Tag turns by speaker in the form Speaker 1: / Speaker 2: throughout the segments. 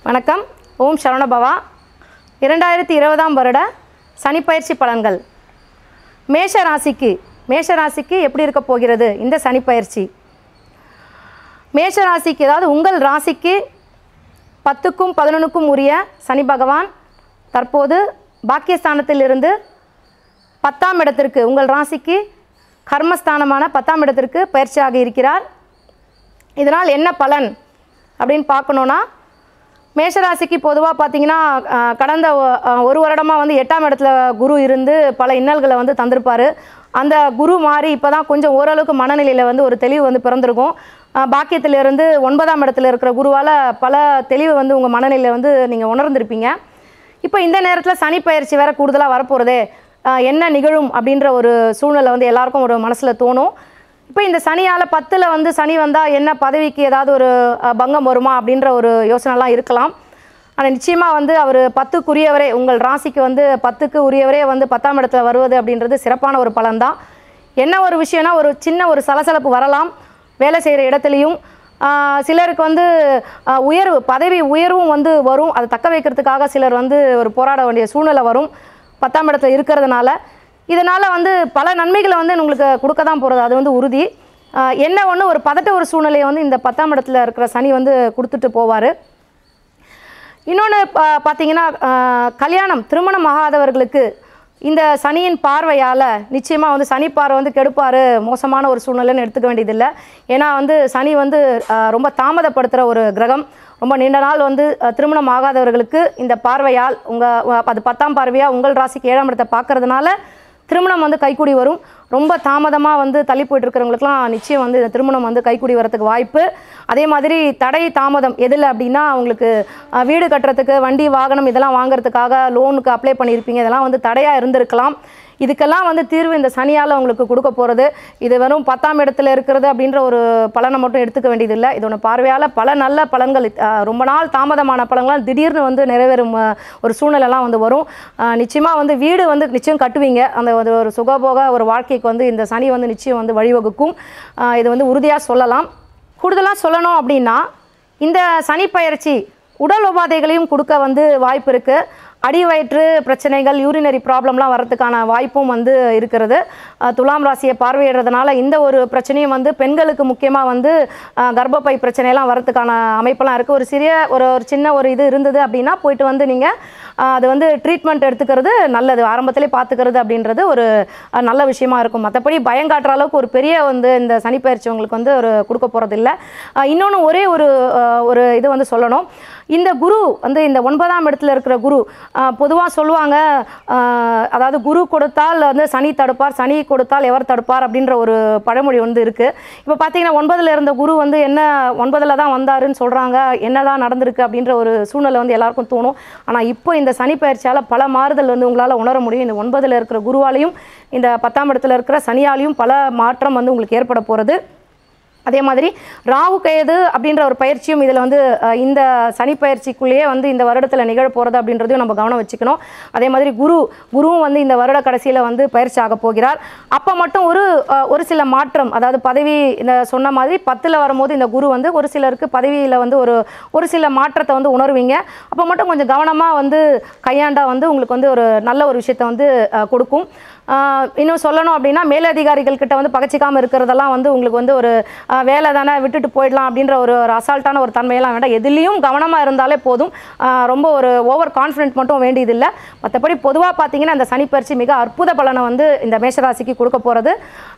Speaker 1: வணக்கம் ஓம் சரவணபவா இரண்டாயிரத்தி இருபதாம் வருட சனிப்பயிற்சி பலன்கள் மேஷ ராசிக்கு மேஷ ராசிக்கு எப்படி இருக்க போகிறது இந்த சனிப்பயிற்சி மேஷ ராசிக்கு அதாவது உங்கள் ராசிக்கு பத்துக்கும் பதினொன்றுக்கும் உரிய சனி பகவான் தற்போது பாக்கியஸ்தானத்திலிருந்து பத்தாம் இடத்திற்கு உங்கள் ராசிக்கு கர்மஸ்தானமான பத்தாம் இடத்திற்கு பயிற்சியாக இருக்கிறார் இதனால் என்ன பலன் அப்படின்னு பார்க்கணுன்னா மேஷராசிக்கு பொதுவாக பார்த்தீங்கன்னா அஹ், கடந்த ஒ- அஹ், ஒரு வருடமாக வந்து எட்டாம் இடத்துல குரு இருந்து பல இன்னல்களை வந்து தந்திருப்பார் அந்த குரு மாறி இப்போ தான் கொஞ்சம் ஓரளவுக்கு மனநிலையில் வந்து ஒரு தெளிவு வந்து பிறந்திருக்கும் அஹ், பாக்கியத்திலிருந்து ஒன்பதாம் இடத்துல இருக்கிற குருவால் பல தெளிவு வந்து உங்கள் மனநிலையில் வந்து நீங்கள் உணர்ந்திருப்பீங்க இப்போ இந்த நேரத்தில் சனி பயிற்சி வேற கூடுதலாக வரப்போகிறதே என்ன நிகழும் அப்படின்ற ஒரு சூழ்நிலை வந்து எல்லாருக்கும் ஒரு மனசில் தோணும் இப்போ இந்த சனியால் பத்தில் வந்து சனி வந்தால் என்ன பதவிக்கு ஏதாவது ஒரு அஹ், பங்கம் வருமா அப்படின்ற ஒரு யோசனைலாம் இருக்கலாம் ஆனால் நிச்சயமாக வந்து அவர் பத்துக்குரியவரே உங்கள் ராசிக்கு வந்து பத்துக்கு உரியவரே வந்து பத்தாம் இடத்துல வருவது அப்படின்றது சிறப்பான ஒரு பலன்தான் என்ன ஒரு விஷயம்னா ஒரு சின்ன ஒரு சலசலப்பு வரலாம் வேலை செய்கிற இடத்துலையும் ஆஹ், சிலருக்கு வந்து ஆஹ், உயர்வு பதவி உயர்வும் வந்து வரும் அதை தக்க வைக்கிறதுக்காக சிலர் வந்து ஒரு போராட வேண்டிய சூழ்நிலை வரும் பத்தாம் இடத்துல இருக்கிறதுனால இதனால் வந்து பல நன்மைகளை வந்து உங்களுக்கு கொடுக்க தான் போகிறது அது வந்து உறுதி ஆஹ், என்ன ஒன்று ஒரு பதட்ட ஒரு சூழ்நிலையை வந்து இந்த பத்தாம் இடத்துல இருக்கிற சனி வந்து கொடுத்துட்டு போவார் இன்னொன்று பார்த்தீங்கன்னா ஆஹ், கல்யாணம் திருமணம் ஆகாதவர்களுக்கு இந்த சனியின் பார்வையால் நிச்சயமாக வந்து சனி பார்வை வந்து கெடுப்பார் மோசமான ஒரு சூழ்நிலைன்னு எடுத்துக்க வேண்டியதில்லை ஏன்னா வந்து சனி வந்து ஆஹ், ரொம்ப தாமதப்படுத்துகிற ஒரு கிரகம் ரொம்ப நீண்ட நாள் வந்து ஆஹ், திருமணம் ஆகாதவர்களுக்கு இந்த பார்வையால் உங்கள் அது பத்தாம் பார்வையாக உங்கள் ராசிக்கு ஏழாம் இடத்தை பார்க்கறதுனால திருமணம் வந்து கைக்கூடி வரும் ரொம்ப தாமதமாக வந்து தள்ளி போயிட்டு இருக்கிறவங்களுக்குலாம் நிச்சயம் வந்து இந்த திருமணம் வந்து கைக்கூடி வரதுக்கு வாய்ப்பு அதே மாதிரி தடை தாமதம் எதில் அப்படின்னா அவங்களுக்கு அஹ், வீடு கட்டுறதுக்கு வண்டி வாகனம் இதெல்லாம் வாங்குறதுக்காக லோனுக்கு அப்ளை பண்ணியிருப்பீங்க இதெல்லாம் வந்து தடையாக இருந்திருக்கலாம் இதுக்கெல்லாம் வந்து தீர்வு இந்த சனியால் உங்களுக்கு கொடுக்க போகிறது இது வெறும் பத்தாம் இடத்துல இருக்கிறது அப்படின்ற ஒரு பலனை மட்டும் எடுத்துக்க வேண்டியதில்லை இதோட பார்வையால் பல நல்ல பலன்கள் அஹ், ரொம்ப நாள் தாமதமான பலன்கள்லாம் திடீர்னு வந்து நிறைவேறும் அஹ், ஒரு சூழ்நிலைலாம் வந்து வரும் நிச்சயமாக வந்து வீடு வந்து நிச்சயம் கட்டுவீங்க அந்த ஒரு ஒரு சுகபோக ஒரு வாழ்க்கைக்கு வந்து இந்த சனி வந்து நிச்சயம் வந்து வழிவகுக்கும் அஹ், இது வந்து உறுதியாக சொல்லலாம் கூடுதலாக சொல்லணும் அப்படின்னா இந்த சனி பயிற்சி உடல் உபாதைகளையும் கொடுக்க வந்து வாய்ப்பு இருக்குது அடிவயிற்று பிரச்சனைகள் யூரினரி ப்ராப்ளம்லாம் வரதுக்கான வாய்ப்பும் வந்து இருக்கிறது அஹ் துலாம் ராசியை பார்வையிடுறதுனால இந்த ஒரு பிரச்சனையும் வந்து பெண்களுக்கு முக்கியமாக வந்து அஹ் கர்ப்பப்பை பிரச்சனையெல்லாம் வரதுக்கான அமைப்பெல்லாம் இருக்குது ஒரு சிறிய ஒரு ஒரு சின்ன ஒரு இது இருந்தது அப்படின்னா போயிட்டு வந்து நீங்கள் அது வந்து ட்ரீட்மெண்ட் எடுத்துக்கிறது நல்லது ஆரம்பத்திலே பார்த்துக்கிறது அப்படின்றது ஒரு அஹ், நல்ல விஷயமா இருக்கும் மற்றபடி பயங்காட்டுற அளவுக்கு ஒரு பெரிய வந்து இந்த சனிப்பயிற்சி உங்களுக்கு வந்து ஒரு கொடுக்க போகிறதில்ல இன்னொன்று ஒரே ஒரு அஹ், ஒரு இது வந்து சொல்லணும் இந்த குரு வந்து இந்த ஒன்பதாம் இடத்துல இருக்கிற குரு பொதுவாக சொல்லுவாங்க அஹ், அதாவது குரு கொடுத்தால் வந்து சனி தடுப்பார் சனி கொடுத்தால் எவர் தடுப்பார் அப்படின்ற ஒரு பழமொழி வந்து இருக்குது இப்போ பார்த்தீங்கன்னா ஒன்பதில் இருந்த குரு வந்து என்ன ஒன்பதில் தான் வந்தாருன்னு சொல்கிறாங்க என்னதான் நடந்திருக்கு அப்படின்ற ஒரு சூழ்நிலை வந்து எல்லாருக்கும் தோணும் ஆனால் இப்போ இந்த சனி பயிற்சியால் பல மாறுதல் வந்து உங்களால் உணர முடியும் இந்த ஒன்பதில் இருக்கிற குருவாலையும் இந்த பத்தாம் இடத்துல இருக்கிற சனியாலையும் பல மாற்றம் வந்து உங்களுக்கு ஏற்பட போகிறது அதே மாதிரி ராகு கேது அப்படின்ற ஒரு பயிற்சியும் இதில் வந்து அஹ், இந்த சனி பயிற்சிக்குள்ளேயே வந்து இந்த வருடத்தில் நிகழ போகிறது அப்படின்றதையும் நம்ம கவனம் வச்சுக்கணும் அதே மாதிரி குரு குருவும் வந்து இந்த வருட கடைசியில் வந்து பயிற்சி ஆக போகிறார் அப்போ மட்டும் ஒரு அஹ், ஒரு சில மாற்றம் அதாவது பதவி இந்த சொன்ன மாதிரி பத்தில் வரும்போது இந்த குரு வந்து ஒரு சிலருக்கு பதவியில் வந்து ஒரு ஒரு சில மாற்றத்தை வந்து உணர்வீங்க அப்போ மட்டும் கொஞ்சம் கவனமாக வந்து கையாண்டா வந்து உங்களுக்கு வந்து ஒரு நல்ல ஒரு விஷயத்தை வந்து அஹ், கொடுக்கும் ஆஹ் இன்னும் சொல்லணும் அப்படின்னா மேலதிகாரிகள் கிட்ட வந்து பகச்சிக்காமல் இருக்கிறதெல்லாம் வந்து உங்களுக்கு வந்து ஒரு ஆஹ் வேலை தானே விட்டுட்டு போயிடலாம் அப்படின்ற ஒரு ஒரு அசால்ட்டான ஒரு தன்மையெல்லாம் வேண்டாம் எதுலேயும் கவனமாக இருந்தாலே போதும் ஆஹ் ரொம்ப ஒரு ஓவர் கான்ஃபிடென்ட் மட்டும் வேண்டியதில்லை மற்றபடி பொதுவாக பார்த்தீங்கன்னா இந்த சனிப்பயிற்சி மிக அற்புத பலனை வந்து இந்த மேஷராசிக்கு கொடுக்க போகிறது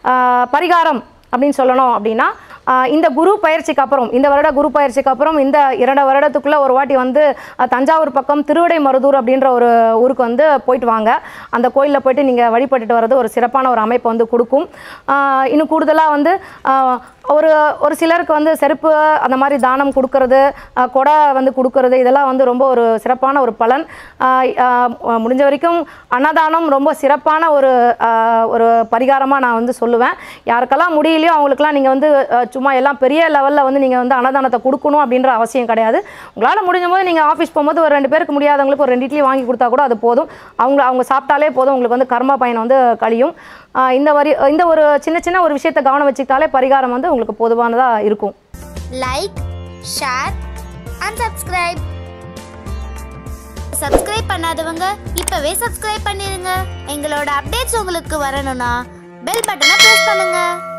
Speaker 1: பரிகாரம் அப்படின்னு சொல்லணும் அப்படின்னா ஆஹ் இந்த குரு பயிற்சிக்கு அப்புறம் இந்த வருட குரு பயிற்சிக்கு அப்புறம் இந்த இரண்டு வருடத்துக்குள்ளே ஒரு வாட்டி வந்து ஆஹ் தஞ்சாவூர் பக்கம் திருவிடை மருதூர் அப்படின்ற ஒரு ஊருக்கு வந்து போயிட்டு வாங்க அந்த கோயிலில் போயிட்டு நீங்கள் வழிபட்டுட்டு வர்றது ஒரு சிறப்பான ஒரு அமைப்பை வந்து கொடுக்கும் ஆஹ் இன்னும் கூடுதலாக வந்து ஆஹ் ஒரு ஒரு சிலருக்கு வந்து செருப்பு அந்த மாதிரி தானம் கொடுக்கறது ஆஹ் கொடை வந்து கொடுக்கறது இதெல்லாம் வந்து ரொம்ப ஒரு சிறப்பான ஒரு பலன் ஆஹ் ஆஹ் முடிஞ்ச வரைக்கும் அன்னதானம் ரொம்ப சிறப்பான ஒரு ஆஹ் ஒரு பரிகாரமாக நான் வந்து சொல்லுவேன் யாருக்கெல்லாம் முடியலையோ அவங்களுக்குலாம் நீங்கள் வந்து ஆஹ் சும்மா எல்லாம் பெரிய லெவலில் வந்து நீங்கள் வந்து அன்னதானத்தை கொடுக்கணும் அப்படின்ற அவசியம் கிடையாது உங்களால் முடிஞ்ச போது நீங்கள் ஆஃபீஸ் போகும்போது ஒரு ரெண்டு பேருக்கு முடியாதவங்களுக்கு ஒரு ரெண்டு இட்லி வாங்கி கொடுத்தா கூட அது போதும் அவங்க அவங்க சாப்பிட்டாலே போதும் உங்களுக்கு வந்து கர்ம பயன் வந்து கழியும் ஆஹ் இந்த வரி இந்த ஒரு சின்ன சின்ன ஒரு விஷயத்தை கவனம் வச்சுக்கிட்டாலே பரிகாரம் வந்து உங்களுக்கு போதுமானதாக இருக்கும்
Speaker 2: like, share, and subscribe. Subscribe பண்ணாதவங்க இப்பவே சப்ஸ்கிரைப் பண்ணிருங்க எங்களோட அப்டேட்ஸ் உங்களுக்கு வரணும்னா பெல் பட்டனை பிரஸ் பண்ணுங்க